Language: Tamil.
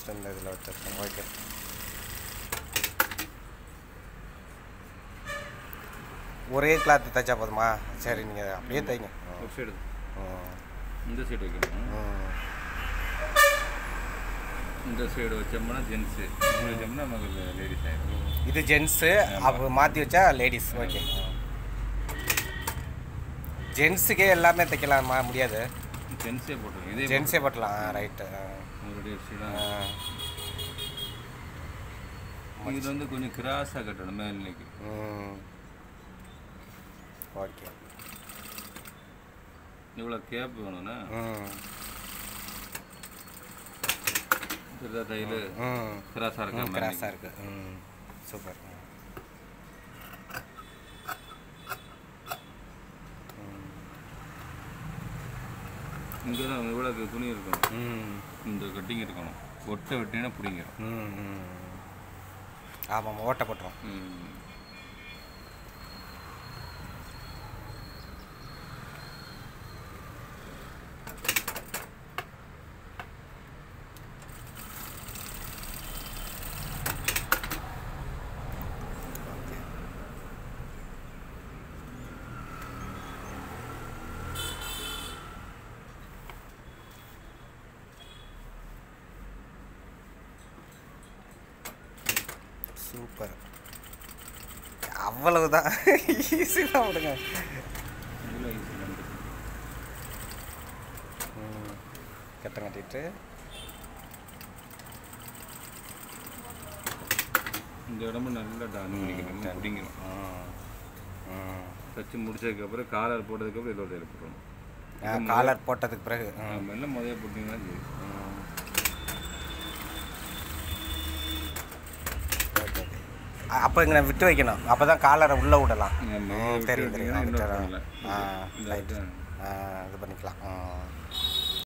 ஃபஸ்ட்டு இந்த இதில் வச்சுருக்கோம் ஓகே ஒரே கிளாத்து தைச்சா போதுமா சரி நீங்கள் அப்படியே தைங்க ஒரு சைடு ம், இந்த சைடு வைக்கணும் ம். இந்த சைடு வச்சோம்னா ஜென்ஸு வச்சோம்னா நமக்கு லேடிஸ் ஆகிடும் இது ஜென்ஸு அப்போ மாற்றி வச்சா லேடிஸ் ஓகே ஜென்ஸுக்கே எல்லாமே தைக்கலாமா முடியாது ஜென்ஸே போட்டுருங்க இதே ஜென்ஸே போட்டலாம் ரைட்டு உங்களுடைய சைடாக இது வந்து கொஞ்சம் கிராஸாக கட்டணும் மேல் நிலைக்கு ம் ஓகே இவ்வளோ கேப் வேணும்னா ம் இந்த தையல் ம் கிராஸாக இருக்க மாதிரி கிராஸாக இருக்குது ம் சூப்பர் இங்கே தான் இவ்வளோ துணி இருக்கணும் ம் இந்த கட்டிங் இருக்கணும் ஒட்டை வெட்டினா பிடிங்கிடும் ம் ம் ஆமாம் ஓட்ட போட்டுரும் ம். சூப்பர் அவ்வளவுதான் ஈஸி தான் விடுங்க இவ்வளோ easy தான். ம் கட்டம் கட்டிட்டு இந்த இடமும் நல்லா டான் பண்ணிக்கணும் பிடிங்கணும் ம் ம் தச்சு முடிச்சதுக்கப்புறம் காலர் போட்டதுக்கப்புறம் இதோட ஏற்படணும் ஆ, காலர் போட்டதுக்கு பிறகு ம் நம்ம எல்லாம் முதல்ல போட்டிங்கன்னா சரி ம். ஓகே ஓகே அ- அப்போ இங்கே விட்டு வைக்கணும் அப்போ தான் காலரை உள்ளே விடலாம் நம்ம ம், தெரியும் தெரியும் விட்டு ஆ, இன்னொரு விட்டுறேன். பண்ணல. ஆ இந்த ரைட் இதான். ஆ இது பண்ணிக்கலாம் ம்